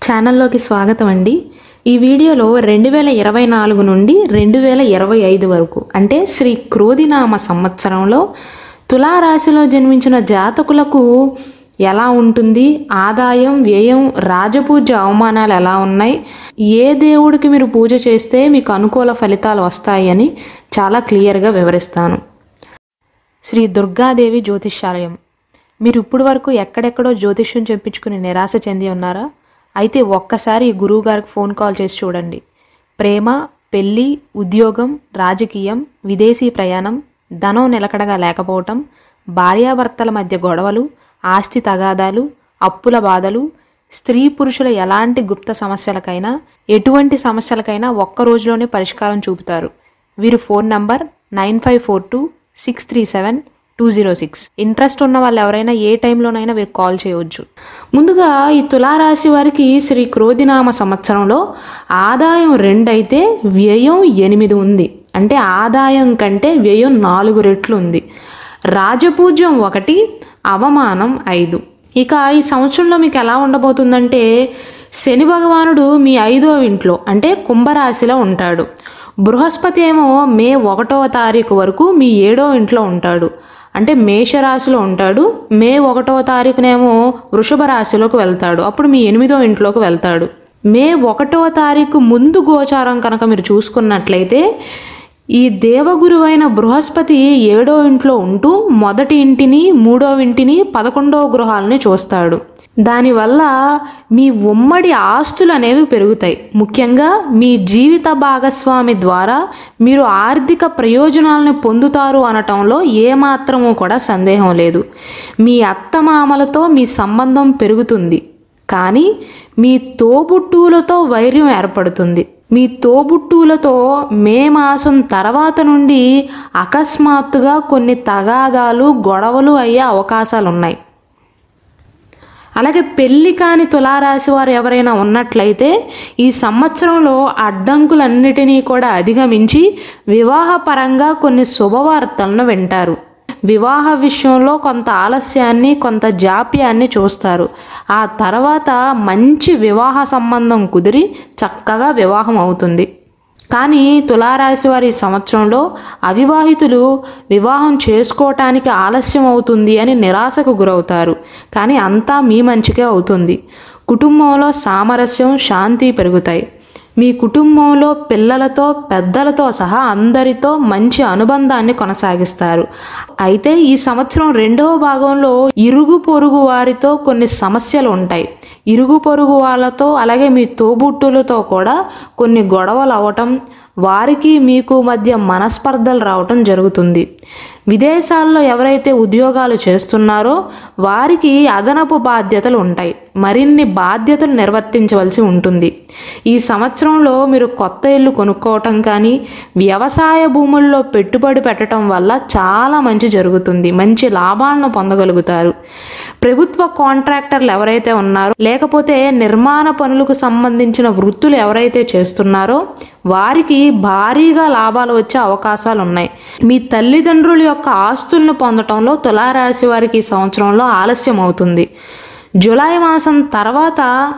ఛానల్లోకి స్వాగతం అండి ఈ వీడియోలో రెండు వేల ఇరవై నాలుగు నుండి రెండు వేల ఇరవై ఐదు వరకు అంటే శ్రీ క్రోధినామ సంవత్సరంలో తులారాశిలో జన్మించిన జాతకులకు ఎలా ఉంటుంది ఆదాయం వ్యయం రాజపూజ అవమానాలు ఎలా ఉన్నాయి ఏ దేవుడికి మీరు పూజ చేస్తే మీకు అనుకూల ఫలితాలు వస్తాయని చాలా క్లియర్గా వివరిస్తాను శ్రీ దుర్గాదేవి జ్యోతిష్యాలయం మీరు ఇప్పుడు వరకు ఎక్కడెక్కడో జ్యోతిష్యం చెప్పించుకుని నిరాశ చెంది ఉన్నారా అయితే ఒక్కసారి ఈ గురువు గారికి ఫోన్ కాల్ చేసి చూడండి ప్రేమ పెళ్ళి ఉద్యోగం రాజకీయం విదేశీ ప్రయాణం ధనం నిలకడగా లేకపోవటం భార్యాభర్తల మధ్య గొడవలు ఆస్తి తగాదాలు అప్పుల బాధలు స్త్రీ పురుషుల ఎలాంటి గుప్త సమస్యలకైనా ఎటువంటి సమస్యలకైనా ఒక్క రోజులోనే పరిష్కారం చూపుతారు వీరి phone number nine five four two six three seven two zero six interest ఉన్న వాళ్ళు ఎవరైనా ఏ టైంలోనైనా వీరికి కాల్ చేయవచ్చు ముందుగా ఈ తులారాశి వారికి శ్రీ క్రోధినామ సంవత్సరంలో ఆదాయం రెండు అయితే వ్యయం ఎనిమిది ఉంది అంటే ఆదాయం కంటే వ్యయం నాలుగు రెట్లు ఉంది రాజపూజ్యం ఒకటి అవమానం ఐదు ఇక ఈ సంవత్సరంలో మీకు ఎలా ఉండబోతుందంటే శని భగవానుడు మీ ఐదో ఇంట్లో అంటే కుంభరాశిలో ఉంటాడు బృహస్పతి ఏమో మే ఒకటవ తారీఖు వరకు మీ ఏడో ఇంట్లో ఉంటాడు అంటే మేషరాశిలో ఉంటాడు మే ఒకటవ తారీఖునేమో వృషభ రాశిలోకి వెళ్తాడు అప్పుడు మీ ఎనిమిదో ఇంట్లోకి వెళ్తాడు మే ఒకటవ తారీఖు ముందు గోచారం కనుక మీరు చూసుకున్నట్లయితే ఈ దేవగురువైన బృహస్పతి ఏడో ఇంట్లో ఉంటూ మొదటి ఇంటిని మూడో ఇంటిని పదకొండవ గృహాలని చూస్తాడు దానివల్ల మీ ఉమ్మడి ఆస్తులు అనేవి పెరుగుతాయి ముఖ్యంగా మీ జీవిత భాగస్వామి ద్వారా మీరు ఆర్థిక ప్రయోజనాలను పొందుతారు అనటంలో ఏమాత్రమూ కూడా సందేహం లేదు మీ అత్తమామలతో మీ సంబంధం పెరుగుతుంది కానీ మీ తోబుట్టువులతో వైర్యం ఏర్పడుతుంది మీ తోబుట్టువులతో మే మాసం తర్వాత నుండి అకస్మాత్తుగా కొన్ని తగాదాలు గొడవలు అయ్యే అవకాశాలు ఉన్నాయి అలాగే పెళ్లి కాని తులారాశి వారు ఎవరైనా ఉన్నట్లయితే ఈ సంవత్సరంలో అడ్డంకులన్నిటినీ కూడా అధిగమించి వివాహపరంగా కొన్ని శుభవార్తలను వింటారు వివాహ విషయంలో కొంత ఆలస్యాన్ని కొంత జాప్యాన్ని చూస్తారు ఆ తర్వాత మంచి వివాహ సంబంధం కుదిరి చక్కగా వివాహం అవుతుంది కానీ తులారాశి వారి సంవత్సరంలో అవివాహితులు వివాహం చేసుకోవటానికి ఆలస్యం అవుతుంది అని నిరాశకు గురవుతారు కానీ అంతా మీ మంచికే అవుతుంది కుటుంబంలో సామరస్యం శాంతి పెరుగుతాయి మీ కుటుంబంలో పిల్లలతో పెద్దలతో సహా అందరితో మంచి అనుబంధాన్ని కొనసాగిస్తారు అయితే ఈ సంవత్సరం రెండవ భాగంలో ఇరుగు పొరుగు వారితో కొన్ని సమస్యలు ఉంటాయి ఇరుగు పొరుగు వాళ్ళతో అలాగే మీ తోబుట్టులతో కూడా కొన్ని గొడవలు అవటం వారికి మీకు మధ్య మనస్పర్ధలు రావటం జరుగుతుంది విదేశాల్లో ఎవరైతే ఉద్యోగాలు చేస్తున్నారో వారికి అదనపు బాధ్యతలు ఉంటాయి మరిన్ని బాధ్యతలు నిర్వర్తించవలసి ఉంటుంది ఈ సంవత్సరంలో మీరు కొత్త ఇల్లు కొనుక్కోవటం కానీ వ్యవసాయ భూముల్లో పెట్టుబడి పెట్టడం వల్ల చాలా మంచి జరుగుతుంది మంచి లాభాలను పొందగలుగుతారు ప్రభుత్వ కాంట్రాక్టర్లు ఎవరైతే ఉన్నారో లేకపోతే నిర్మాణ పనులకు సంబంధించిన వృత్తులు ఎవరైతే చేస్తున్నారో వారికి భారీగా లాభాలు వచ్చే అవకాశాలు ఉన్నాయి మీ తల్లిదండ్రుల యొక్క ఆస్తులను పొందటంలో తులారాశి వారికి ఈ సంవత్సరంలో ఆలస్యం అవుతుంది జూలై మాసం తర్వాత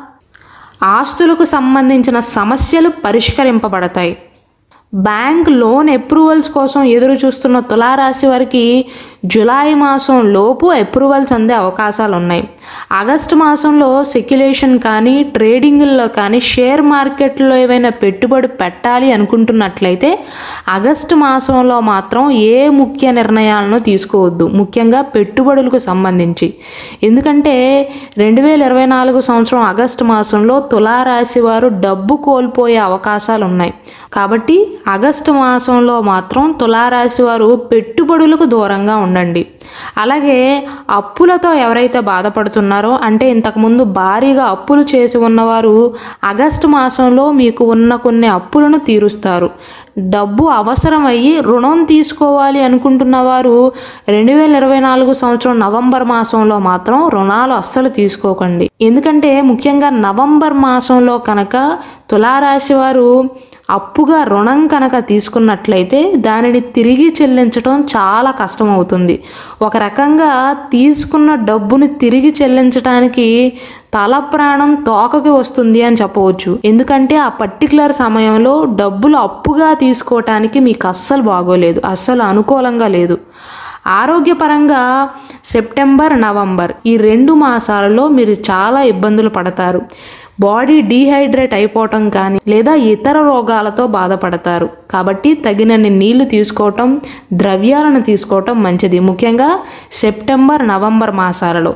ఆస్తులకు సంబంధించిన సమస్యలు పరిష్కరింపబడతాయి బ్యాంక్ లోన్ అప్రూవల్స్ కోసం ఎదురు చూస్తున్న తులారాశి వారికి జులై మాసం లోపు అప్రూవల్స్ అందే అవకాశాలు ఉన్నాయి ఆగస్టు మాసంలో సెక్యులేషన్ కానీ ట్రేడింగ్ల్లో కానీ షేర్ మార్కెట్లో ఏవైనా పెట్టుబడి పెట్టాలి అనుకుంటున్నట్లయితే ఆగస్టు మాసంలో మాత్రం ఏ ముఖ్య నిర్ణయాలను తీసుకోవద్దు ముఖ్యంగా పెట్టుబడులకు సంబంధించి ఎందుకంటే రెండు వేల ఇరవై నాలుగు సంవత్సరం ఆగస్టు మాసంలో తులారాశి వారు డబ్బు కోల్పోయే అవకాశాలు ఉన్నాయి కాబట్టి ఆగస్టు మాసంలో మాత్రం తులారాశి వారు పెట్టుబడులకు దూరంగా ఉండండి అలాగే అప్పులతో ఎవరైతే బాధపడుతున్నారో అంటే ఇంతకుముందు భారీగా అప్పులు చేసి ఉన్నవారు ఆగస్టు మాసంలో మీకు ఉన్న కొన్ని అప్పులను తీరుస్తారు డబ్బు అవసరమయ్యి రుణం తీసుకోవాలి అనుకుంటున్న వారు రెండు వేల ఇరవై నాలుగు సంవత్సరం నవంబర్ మాసంలో మాత్రం రుణాలు అస్సలు తీసుకోకండి ఎందుకంటే ముఖ్యంగా నవంబర్ మాసంలో కనుక తులారాశి వారు అప్పుగా రుణం కనుక తీసుకున్నట్లయితే దానిని తిరిగి చెల్లించడం చాలా కష్టమవుతుంది ఒక రకంగా తీసుకున్న డబ్బుని తిరిగి చెల్లించడానికి తల ప్రాణం తోకకి వస్తుంది అని చెప్పవచ్చు ఎందుకంటే ఆ పర్టికులర్ సమయంలో డబ్బులు అప్పుగా తీసుకోవటానికి మీకు అస్సలు బాగోలేదు అస్సలు అనుకూలంగా లేదు ఆరోగ్యపరంగా సెప్టెంబర్ నవంబర్ ఈ రెండు మాసాలలో మీరు చాలా ఇబ్బందులు పడతారు బాడీ డీహైడ్రేట్ అయిపోవటం కానీ లేదా ఇతర రోగాలతో బాధపడతారు కాబట్టి తగినన్ని నీళ్లు తీసుకోవటం ద్రవ్యాలను తీసుకోవటం మంచిది ముఖ్యంగా సెప్టెంబర్ నవంబర్ మాసాలలో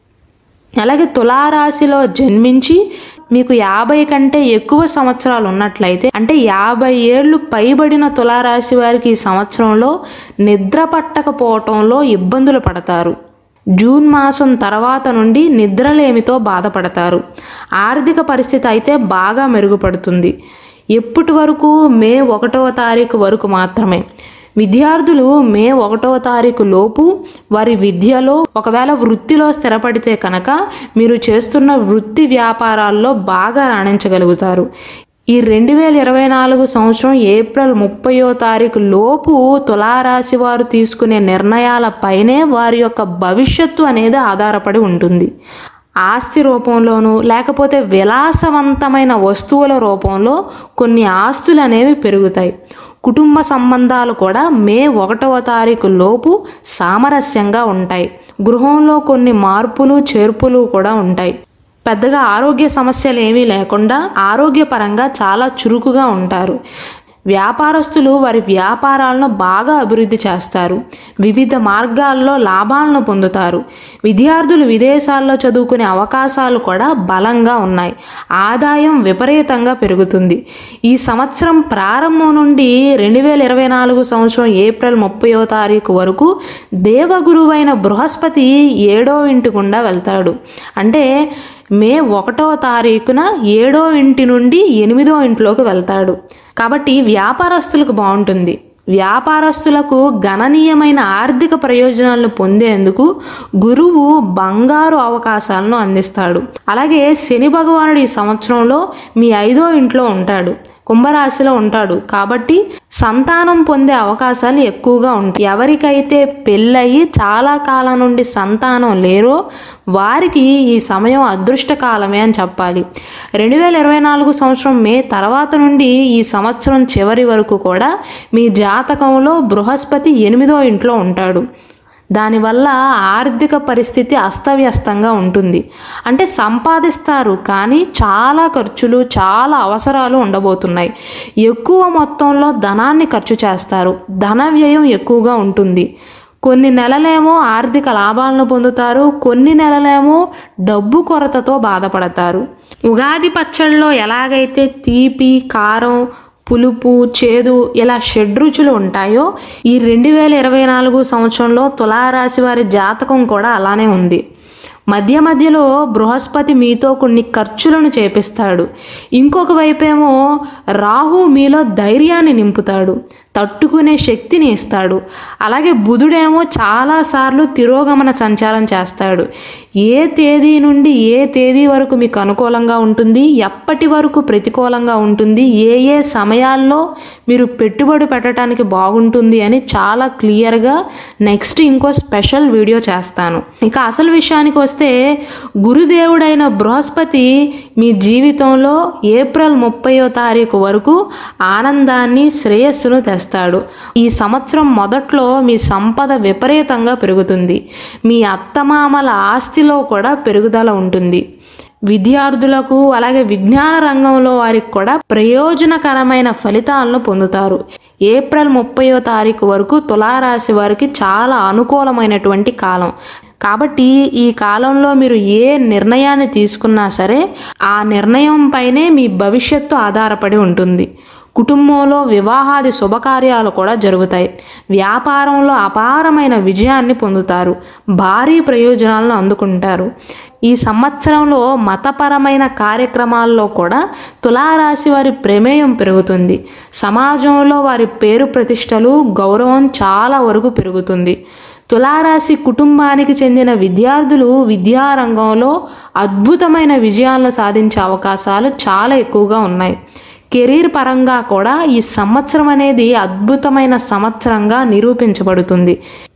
అలాగే తులారాశిలో జన్మించి మీకు యాభై కంటే ఎక్కువ సంవత్సరాలు ఉన్నట్లయితే అంటే యాభై ఏళ్ళు పైబడిన తులారాశి వారికి ఈ సంవత్సరంలో నిద్ర పట్టకపోవటంలో ఇబ్బందులు పడతారు జూన్ మాసం తర్వాత నుండి నిద్రలేమితో బాధపడతారు ఆర్థిక పరిస్థితి అయితే బాగా మెరుగుపడుతుంది ఎప్పటి వరకు మే ఒకటవ తారీఖు వరకు మాత్రమే విద్యార్థులు మే ఒకటవ తారీఖు లోపు వారి విద్యలో ఒకవేళ వృత్తిలో స్థిరపడితే కనుక మీరు చేస్తున్న వృత్తి వ్యాపారాల్లో బాగా రాణించగలుగుతారు ఈ రెండు వేల ఇరవై నాలుగు సంవత్సరం ఏప్రిల్ ముప్పయో తారీఖు లోపు తులారాశి వారు తీసుకునే నిర్ణయాలపైనే వారి యొక్క భవిష్యత్తు అనేది ఆధారపడి ఉంటుంది ఆస్తి రూపంలోనూ లేకపోతే విలాసవంతమైన వస్తువుల రూపంలో కొన్ని ఆస్తులు అనేవి పెరుగుతాయి కుటుంబ సంబంధాలు కూడా మే ఒకటవ తారీఖు లోపు సామరస్యంగా ఉంటాయి గృహంలో కొన్ని మార్పులు చేర్పులు కూడా ఉంటాయి పెద్దగా ఆరోగ్య సమస్యలు ఏమీ లేకుండా ఆరోగ్యపరంగా చాలా చురుకుగా ఉంటారు వ్యాపారస్తులు వారి వ్యాపారాలను బాగా అభివృద్ధి చేస్తారు వివిధ మార్గాల్లో లాభాలను పొందుతారు విద్యార్థులు విదేశాల్లో చదువుకునే అవకాశాలు కూడా బలంగా ఉన్నాయి ఆదాయం విపరీతంగా పెరుగుతుంది ఈ సంవత్సరం ప్రారంభం నుండి రెండు వేల ఇరవై నాలుగు సంవత్సరం ఏప్రిల్ ముప్పయో తారీఖు వరకు దేవగురువైన బృహస్పతి ఏడో ఇంటి గుండా వెళ్తాడు అంటే మే ఒకటో తారీఖున ఏడో ఇంటి నుండి ఎనిమిదో ఇంట్లోకి వెళ్తాడు కాబట్టి వ్యాపారస్తులకు బాగుంటుంది వ్యాపారస్తులకు గణనీయమైన ఆర్థిక ప్రయోజనాలను పొందేందుకు గురువు బంగారు అవకాశాలను అందిస్తాడు అలాగే శని భగవానుడు ఈ సంవత్సరంలో మీ ఐదో ఇంట్లో ఉంటాడు కుంభరాశిలో ఉంటాడు కాబట్టి సంతానం పొందే అవకాశాలు ఎక్కువగా ఉంటాయి ఎవరికైతే పెళ్ళయి చాలా కాలం నుండి సంతానం లేరో వారికి ఈ సమయం అదృష్ట కాలమే అని చెప్పాలి రెండు వేల ఇరవై నాలుగు సంవత్సరం మే తర్వాత నుండి ఈ సంవత్సరం చివరి వరకు కూడా మీ జాతకంలో బృహస్పతి ఎనిమిదో ఇంట్లో ఉంటాడు దానివల్ల ఆర్థిక పరిస్థితి అస్తవ్యస్తంగా ఉంటుంది అంటే సంపాదిస్తారు కానీ చాలా ఖర్చులు చాలా అవసరాలు ఉండబోతున్నాయి ఎక్కువ మొత్తంలో ధనాన్ని ఖర్చు చేస్తారు ధన వ్యయం ఎక్కువగా ఉంటుంది కొన్ని నెలలేమో ఆర్థిక లాభాలను పొందుతారు కొన్ని నెలలేమో డబ్బు కొరతతో బాధపడతారు ఉగాది పచ్చళ్ళలో ఎలాగైతే తీపి కారం పులుపు చేదు ఇలా షడ్రుచులు ఉంటాయో ఈ రెండు వేల ఇరవై నాలుగు సంవత్సరంలో తులారాశి వారి జాతకం కూడా అలానే ఉంది మధ్య మధ్యలో బృహస్పతి మీతో కొన్ని ఖర్చులను చేపిస్తాడు ఇంకొక వైపేమో రాహు మీలో ధైర్యాన్ని నింపుతాడు తట్టుకునే శక్తిని ఇస్తాడు అలాగే బుధుడేమో చాలాసార్లు తిరోగమన సంచారం చేస్తాడు ఏ తేదీ నుండి ఏ తేదీ వరకు మీకు అనుకూలంగా ఉంటుంది ఎప్పటి వరకు ప్రతికూలంగా ఉంటుంది ఏ ఏ సమయాల్లో మీరు పెట్టుబడి పెట్టడానికి బాగుంటుంది అని చాలా క్లియర్గా నెక్స్ట్ ఇంకో స్పెషల్ వీడియో చేస్తాను ఇక అసలు విషయానికి వస్తే గురుదేవుడైన బృహస్పతి మీ జీవితంలో ఏప్రిల్ ముప్పయో తారీఖు వరకు ఆనందాన్ని శ్రేయస్సును తెస్తాడు ఈ సంవత్సరం మొదట్లో మీ సంపద విపరీతంగా పెరుగుతుంది మీ అత్తమామల ఆస్తిలో కూడా పెరుగుదల ఉంటుంది విద్యార్థులకు అలాగే విజ్ఞాన రంగంలో వారికి కూడా ప్రయోజనకరమైన ఫలితాలను పొందుతారు ఏప్రిల్ ముప్పయో తారీఖు వరకు తులారాశి వారికి చాలా అనుకూలమైనటువంటి కాలం కాబట్టి ఈ కాలంలో మీరు ఏ నిర్ణయాన్ని తీసుకున్నా సరే ఆ నిర్ణయం పైనే మీ భవిష్యత్తు ఆధారపడి ఉంటుంది కుటుంబంలో వివాహాది శుభకార్యాలు కూడా జరుగుతాయి వ్యాపారంలో అపారమైన విజయాన్ని పొందుతారు భారీ ప్రయోజనాలను అందుకుంటారు ఈ సంవత్సరంలో మతపరమైన కార్యక్రమాల్లో కూడా తులారాశి వారి ప్రమేయం పెరుగుతుంది సమాజంలో వారి పేరు ప్రతిష్టలు గౌరవం చాలా వరకు పెరుగుతుంది తులారాశి కుటుంబానికి చెందిన విద్యార్థులు విద్యారంగంలో అద్భుతమైన విజయాలను సాధించే అవకాశాలు చాలా ఎక్కువగా ఉన్నాయి కెరీర్ పరంగా కూడా ఈ సంవత్సరం అనేది అద్భుతమైన సంవత్సరంగా నిరూపించబడుతుంది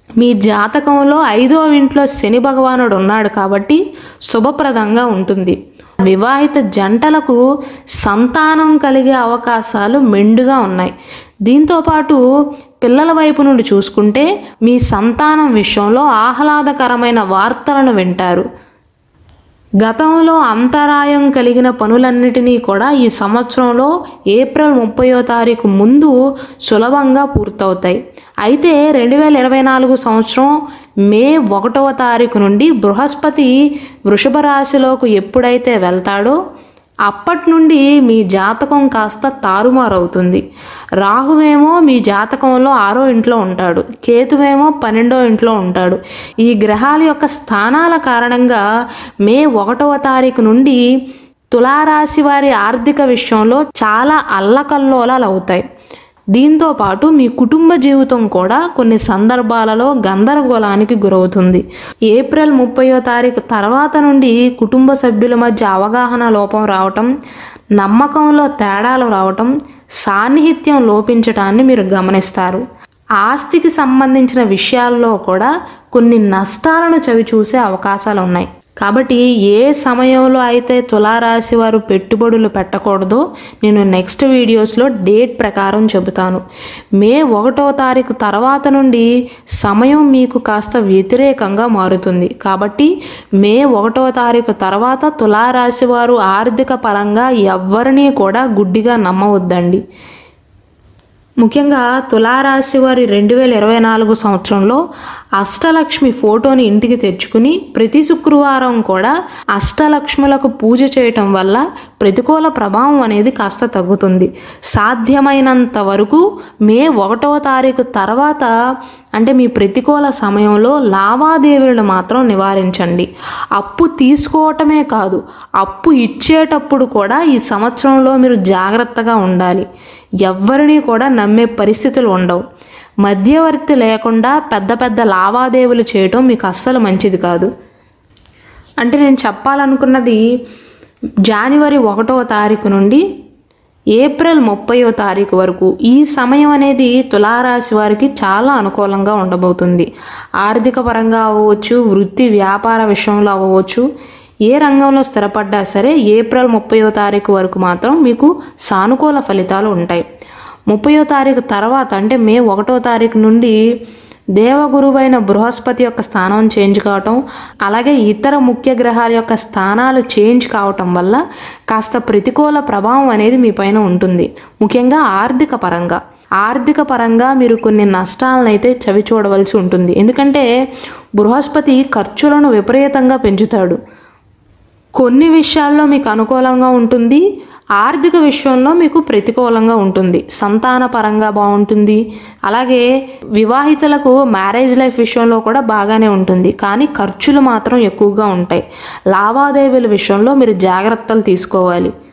మీ జాతకంలో ఐదో ఇంట్లో శని భగవానుడు ఉన్నాడు కాబట్టి శుభప్రదంగా ఉంటుంది వివాహిత జంటలకు సంతానం కలిగే అవకాశాలు మెండుగా ఉన్నాయి దీంతోపాటు పిల్లల వైపు నుండి చూసుకుంటే మీ సంతానం విషయంలో ఆహ్లాదకరమైన వార్తలను వింటారు గతంలో అంతరాయం కలిగిన పనులన్నిటినీ కూడా ఈ సంవత్సరంలో ఏప్రిల్ ముప్పయో తారీఖు ముందు సులభంగా పూర్తవుతాయి అయితే రెండు వేల ఇరవై నాలుగు సంవత్సరం మే ఒకటవ తారీఖు నుండి బృహస్పతి వృషభ రాశిలోకి ఎప్పుడైతే వెళ్తాడో అప్పటి నుండి మీ జాతకం కాస్త తారుమారవుతుంది రాహువేమో మీ జాతకంలో ఆరో ఇంట్లో ఉంటాడు కేతువేమో పన్నెండో ఇంట్లో ఉంటాడు ఈ గ్రహాల యొక్క స్థానాల కారణంగా మే ఒకటవ తారీఖు నుండి తులారాశి వారి ఆర్థిక విషయంలో చాలా అల్లకల్లోలాలు అవుతాయి దీంతో పాటు మీ కుటుంబ జీవితం కూడా కొన్ని సందర్భాలలో గందరగోళానికి గురవుతుంది ఏప్రిల్ ముప్పయో తారీఖు తర్వాత నుండి కుటుంబ సభ్యుల మధ్య అవగాహన లోపం రావటం నమ్మకంలో తేడాలు రావటం సాన్నిహిత్యం లోపించటాన్ని మీరు గమనిస్తారు ఆస్తికి సంబంధించిన విషయాల్లో కూడా కొన్ని నష్టాలను చవి చూసే అవకాశాలు ఉన్నాయి కాబట్టి ఏ సమయంలో అయితే తులారాశి వారు పెట్టుబడులు పెట్టకూడదో నేను నెక్స్ట్ వీడియోస్లో డేట్ ప్రకారం చెబుతాను మే ఒకటో తారీఖు తర్వాత నుండి సమయం మీకు కాస్త వ్యతిరేకంగా మారుతుంది కాబట్టి మే ఒకటో తారీఖు తర్వాత తులారాశి వారు ఆర్థిక పరంగా ఎవ్వరినీ కూడా గుడ్డిగా నమ్మవద్దండి ముఖ్యంగా తులారాశి వారి రెండు వేల ఇరవై నాలుగు సంవత్సరంలో అష్టలక్ష్మి ఫోటోని ఇంటికి తెచ్చుకుని ప్రతి శుక్రవారం కూడా అష్టలక్ష్ములకు పూజ చేయటం వల్ల ప్రతికూల ప్రభావం అనేది కాస్త తగ్గుతుంది సాధ్యమైనంత వరకు మే ఒకటవ తారీఖు తర్వాత అంటే మీ ప్రతికూల సమయంలో లావాదేవీలను మాత్రం నివారించండి అప్పు తీసుకోవటమే కాదు అప్పు ఇచ్చేటప్పుడు కూడా ఈ సంవత్సరంలో మీరు జాగ్రత్తగా ఉండాలి ఎవ్వరినీ కూడా నమ్మే పరిస్థితులు ఉండవు మధ్యవర్తి లేకుండా పెద్ద పెద్ద లావాదేవీలు చేయటం మీకు అస్సలు మంచిది కాదు అంటే నేను చెప్పాలనుకున్నది జనవరి ఒకటవ తారీఖు నుండి ఏప్రిల్ ముప్పయో తారీఖు వరకు ఈ సమయం అనేది తులారాశి వారికి చాలా అనుకూలంగా ఉండబోతుంది ఆర్థిక పరంగా అవ్వవచ్చు వృత్తి వ్యాపార విషయంలో అవ్వవచ్చు ఏ రంగంలో స్థిరపడ్డా సరే ఏప్రిల్ ముప్పయో తారీఖు వరకు మాత్రం మీకు సానుకూల ఫలితాలు ఉంటాయి ముప్పయో తారీఖు తర్వాత అంటే మే ఒకటో తారీఖు నుండి దేవగురువైన బృహస్పతి యొక్క స్థానం చేంజ్ కావటం అలాగే ఇతర ముఖ్య గ్రహాల యొక్క స్థానాలు చేంజ్ కావటం వల్ల కాస్త ప్రతికూల ప్రభావం అనేది మీ పైన ఉంటుంది ముఖ్యంగా ఆర్థిక పరంగా ఆర్థిక పరంగా మీరు కొన్ని నష్టాలను అయితే చవి చూడవలసి ఉంటుంది ఎందుకంటే బృహస్పతి ఖర్చులను విపరీతంగా పెంచుతాడు కొన్ని విషయాల్లో మీకు అనుకూలంగా ఉంటుంది ఆర్థిక విషయంలో మీకు ప్రతికూలంగా ఉంటుంది సంతాన పరంగా బాగుంటుంది అలాగే వివాహితులకు మ్యారేజ్ లైఫ్ విషయంలో కూడా బాగానే ఉంటుంది కానీ ఖర్చులు మాత్రం ఎక్కువగా ఉంటాయి లావాదేవీల విషయంలో మీరు జాగ్రత్తలు తీసుకోవాలి